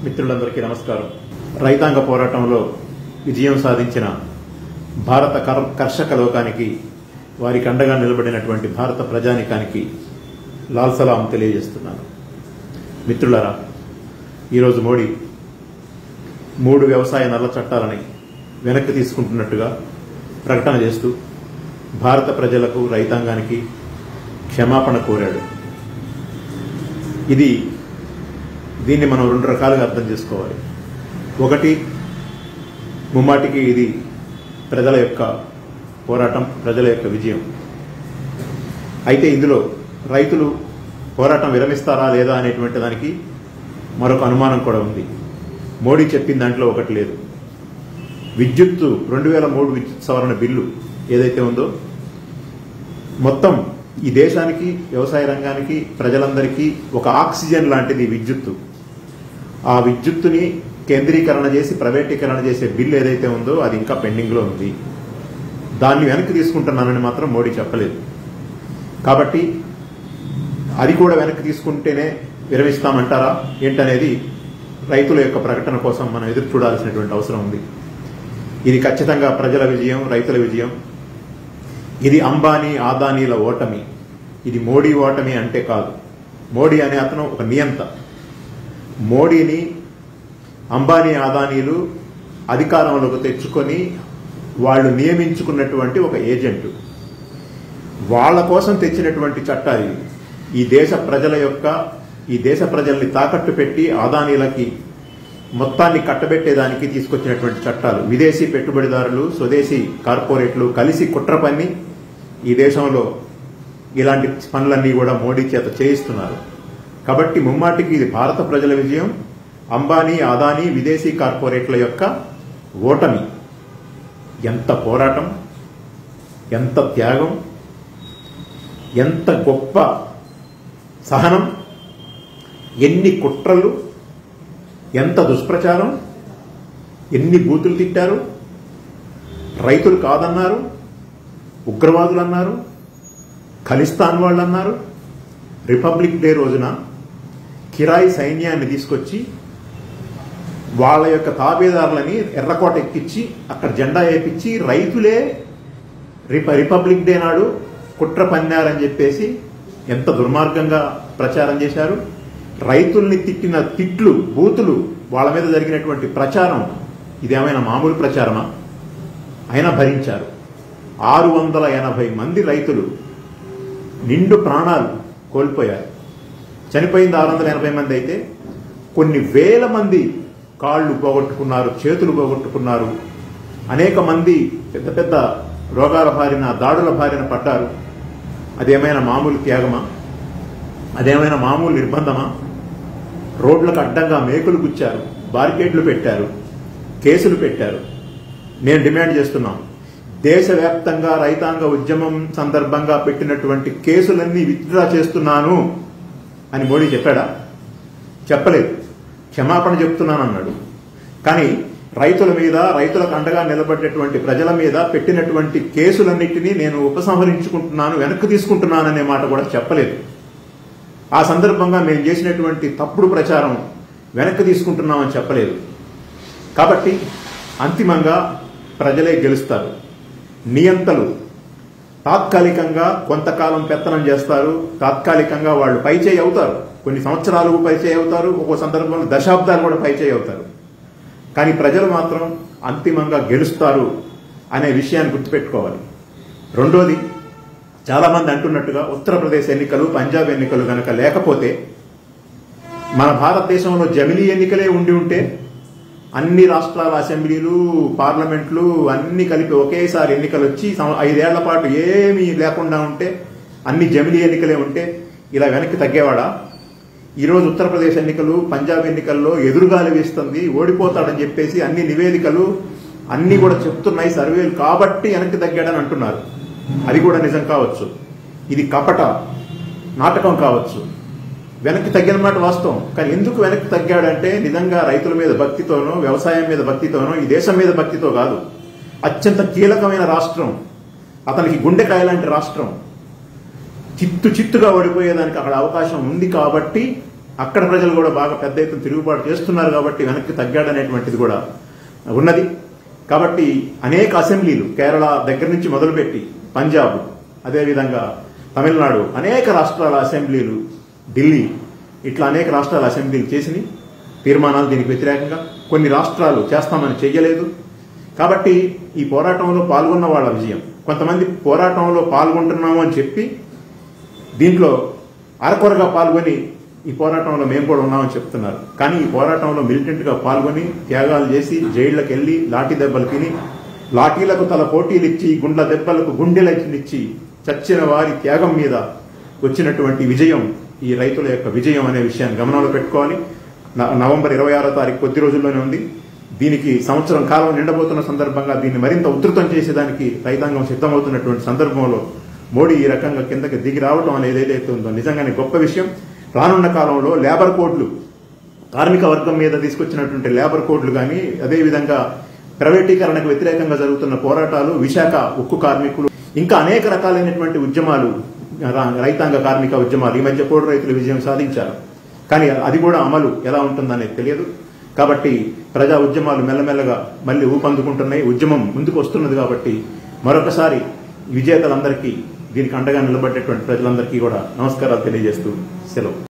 మిత్రులందరికీ నమస్కారం రైతాంగ పోరాటంలో విజయం సాధించిన భారత కర్- కర్షక లోకానికి వారికి అండగా నిలబడినటువంటి భారత ప్రజానికానికి లాల్ సలాం తెలియజేస్తున్నాను మిత్రులారా ఈరోజు మోడీ మూడు వ్యవసాయ నల్ల చట్టాలని వెనక్కి తీసుకుంటున్నట్టుగా ప్రకటన చేస్తూ భారత ప్రజలకు రైతాంగానికి క్షమాపణ కోరాడు ఇది దీన్ని మనం రెండు రకాలుగా అర్థం చేసుకోవాలి ఒకటి ముమ్మాటికి ఇది ప్రజల యొక్క పోరాటం ప్రజల యొక్క విజయం అయితే ఇందులో రైతులు పోరాటం విరమిస్తారా లేదా అనేటువంటి దానికి మరొక అనుమానం కూడా ఉంది మోడీ చెప్పిన దాంట్లో ఒకటి లేదు విద్యుత్తు రెండు వేల మూడు విద్యుత్ సవరణ బిల్లు ఏదైతే ఉందో మొత్తం ఈ దేశానికి వ్యవసాయ రంగానికి ప్రజలందరికీ ఒక ఆక్సిజన్ లాంటిది ఈ విద్యుత్తు ఆ విద్యుత్తుని కేంద్రీకరణ చేసి ప్రైవేటీకరణ చేసే బిల్ ఏదైతే ఉందో అది ఇంకా పెండింగ్లో ఉంది దాన్ని వెనక్కి తీసుకుంటున్నానని మాత్రం మోడీ చెప్పలేదు కాబట్టి అది కూడా వెనక్కి తీసుకుంటేనే విరమిస్తామంటారా ఏంటనేది రైతుల యొక్క ప్రకటన కోసం మనం ఎదురు చూడాల్సినటువంటి అవసరం ఉంది ఇది ఖచ్చితంగా ప్రజల విజయం రైతుల విజయం ఇది అంబానీ ఆదానీల ఓటమి ఇది మోడీ ఓటమి అంటే కాదు మోడీ అనే అతను ఒక నియంత మోడీని అంబానీ ఆదానీలు అధికారంలోకి తెచ్చుకొని వాళ్ళు నియమించుకున్నటువంటి ఒక ఏజెంట్ వాళ్ళ కోసం తెచ్చినటువంటి చట్టాలు ఇవి. ఈ దేశ ప్రజల యొక్క ఈ దేశ ప్రజల్ని తాకట్టు పెట్టి ఆదానీలకి మొత్తాన్ని కట్టబెట్టేదానికి తీసుకొచ్చినటువంటి చట్టాలు విదేశీ పెట్టుబడిదారులు స్వదేశీ కార్పొరేట్లు కలిసి కుట్ర పన్ని ఈ దేశంలో ఇలాంటి పనులన్నీ కూడా మోడీ చేత చేయిస్తున్నారు కాబట్టి ముమ్మాటికి ఇది భారత ప్రజల విజయం అంబానీ అదానీ విదేశీ కార్పొరేట్ల యొక్క ఓటమి ఎంత పోరాటం ఎంత త్యాగం ఎంత గొప్ప సహనం ఎన్ని కుట్రలు ఎంత దుష్ప్రచారం ఎన్ని బూతులు తిట్టారు రైతులు కాదన్నారు ఉగ్రవాదులు అన్నారు ఖలిస్తాన్ వాళ్ళు అన్నారు రిపబ్లిక్ డే రోజున కిరాయి సైన్యాన్ని తీసుకొచ్చి వాళ్ళ యొక్క తాబేదారులని ఎర్రకోట ఎక్కించి అక్కడ జెండా వేపించి రైతులే రిప రిపబ్లిక్ డే నాడు కుట్ర పన్నారని చెప్పేసి ఎంత దుర్మార్గంగా ప్రచారం చేశారు రైతుల్ని తిట్టిన తిట్లు బూతులు వాళ్ళ మీద జరిగినటువంటి ప్రచారం ఇదేమైనా మామూలు ప్రచారమా అయినా భరించారు ఆరు వందల ఎనభై మంది రైతులు నిండు ప్రాణాలు కోల్పోయారు చనిపోయింది ఆరు వందల ఎనభై మంది అయితే కొన్ని వేల మంది కాళ్ళు పోగొట్టుకున్నారు చేతులు పోగొట్టుకున్నారు అనేక మంది పెద్ద పెద్ద రోగాల బారిన దాడుల బారిన పడ్డారు అదేమైనా మామూలు త్యాగమా అదేమైనా మామూలు నిర్బంధమా రోడ్లకు అడ్డంగా మేకులు గుచ్చారు బారికేడ్లు పెట్టారు కేసులు పెట్టారు నేను డిమాండ్ చేస్తున్నాం దేశవ్యాప్తంగా రైతాంగ ఉద్యమం సందర్భంగా పెట్టినటువంటి కేసులన్నీ విత్డ్రా చేస్తున్నాను అని మోడీ చెప్పాడా చెప్పలేదు క్షమాపణ చెప్తున్నాను అన్నాడు కానీ రైతుల మీద రైతులకు అండగా నిలబడేటువంటి ప్రజల మీద పెట్టినటువంటి కేసులన్నింటినీ నేను ఉపసంహరించుకుంటున్నాను వెనక్కి తీసుకుంటున్నాననే మాట కూడా చెప్పలేదు ఆ సందర్భంగా మేము చేసినటువంటి తప్పుడు ప్రచారం వెనక్కి తీసుకుంటున్నామని చెప్పలేదు కాబట్టి అంతిమంగా ప్రజలే గెలుస్తారు నియంతలు తాత్కాలికంగా కొంతకాలం పెత్తనం చేస్తారు తాత్కాలికంగా వాళ్ళు పైచేయి అవుతారు కొన్ని సంవత్సరాలు పైచేయి అవుతారు ఒక్కో సందర్భంలో దశాబ్దాలు కూడా పైచేయి అవుతారు కానీ ప్రజలు మాత్రం అంతిమంగా గెలుస్తారు అనే విషయాన్ని గుర్తుపెట్టుకోవాలి రెండోది చాలా మంది అంటున్నట్టుగా ఉత్తరప్రదేశ్ ఎన్నికలు పంజాబ్ ఎన్నికలు గనక లేకపోతే మన భారతదేశంలో జమిలీ ఎన్నికలే ఉండి ఉంటే అన్ని రాష్ట్రాల అసెంబ్లీలు పార్లమెంట్లు అన్ని కలిపి ఒకేసారి ఎన్నికలు వచ్చి సం- ఐదేళ్ల పాటు ఏమీ లేకుండా ఉంటే అన్ని జమిలీ ఎన్నికలే ఉంటే ఇలా వెనక్కి తగ్గేవాడా ఈరోజు ఉత్తరప్రదేశ్ ఎన్నికలు పంజాబ్ ఎన్నికల్లో ఎదురుగాలి వీస్తుంది ఓడిపోతాడని చెప్పేసి అన్ని నివేదికలు అన్ని కూడా చెప్తున్నాయి సర్వేలు కాబట్టి వెనక్కి తగ్గాడని అంటున్నారు అది కూడా నిజం కావచ్చు ఇది కపట నాటకం కావచ్చు వెనక్కి తగ్గిన మాట వాస్తవం కానీ ఎందుకు వెనక్కి తగ్గాడంటే నిజంగా రైతుల మీద భక్తితోనో వ్యవసాయం మీద భక్తితోనో ఈ దేశం మీద భక్తితో కాదు అత్యంత కీలకమైన రాష్ట్రం అతనికి గుండెకాయ లాంటి రాష్ట్రం చిత్తు చిత్తుగా ఓడిపోయేదానికి అక్కడ అవకాశం ఉంది కాబట్టి అక్కడ ప్రజలు కూడా బాగా పెద్ద ఎత్తున తిరుగుబాటు చేస్తున్నారు కాబట్టి వెనక్కి తగ్గాడనేటువంటిది కూడా ఉన్నది కాబట్టి అనేక అసెంబ్లీలు కేరళ దగ్గర నుంచి మొదలుపెట్టి పంజాబ్ అదేవిధంగా తమిళనాడు అనేక రాష్ట్రాల అసెంబ్లీలు ఢిల్లీ ఇట్లా అనేక రాష్ట్రాల అసెంబ్లీలు చేసినాయి తీర్మానాలు దీనికి వ్యతిరేకంగా కొన్ని రాష్ట్రాలు చేస్తామని చెయ్యలేదు కాబట్టి ఈ పోరాటంలో పాల్గొన్న వాళ్ళ విజయం కొంతమంది పోరాటంలో పాల్గొంటున్నాము అని చెప్పి దీంట్లో అరకొరగా పాల్గొని ఈ పోరాటంలో మేము కూడా ఉన్నామని చెప్తున్నారు కానీ ఈ పోరాటంలో మిలిటెంట్గా పాల్గొని త్యాగాలు చేసి జైళ్లకు వెళ్ళి లాఠీ దెబ్బలు తిని లాఠీలకు తల పోటీలు ఇచ్చి గుండ్ల దెబ్బలకు గుండెలనిచ్చి చచ్చిన వారి త్యాగం మీద వచ్చినటువంటి విజయం ఈ రైతుల యొక్క విజయం అనే విషయాన్ని గమనంలో పెట్టుకోవాలి న- నవంబర్ ఇరవై ఆరో తారీఖు కొద్ది రోజుల్లోనే ఉంది దీనికి సంవత్సరం కాలం నిండబోతున్న సందర్భంగా దీన్ని మరింత ఉధృతం చేసేదానికి రైతాంగం సిద్ధమవుతున్నటువంటి సందర్భంలో మోడీ ఈ రకంగా కిందకి దిగి రావడం అనేది ఏదైతే ఉందో నిజంగానే గొప్ప విషయం రానున్న కాలంలో లేబర్ కోడ్లు కార్మిక వర్గం మీద తీసుకొచ్చినటువంటి లేబర్ కోడ్లు కానీ అదేవిధంగా ప్రైవేటీకరణకు వ్యతిరేకంగా జరుగుతున్న పోరాటాలు విశాఖ ఉక్కు కార్మికులు ఇంకా అనేక రకాలైనటువంటి ఉద్యమాలు రా- రైతాంగ కార్మిక ఉద్యమాలు ఈ మధ్య కోడి రైతులు విజయం సాధించారు కానీ అది కూడా అమలు ఎలా ఉంటుందనేది తెలియదు కాబట్టి ప్రజా ఉద్యమాలు మెల్లమెల్లగా మళ్ళీ ఊపందుకుంటున్నాయి ఉద్యమం ముందుకు వస్తున్నది కాబట్టి మరొకసారి విజేతలందరికీ దీనికి అండగా నిలబడేటువంటి ప్రజలందరికీ కూడా నమస్కారాలు తెలియజేస్తూ సెలవు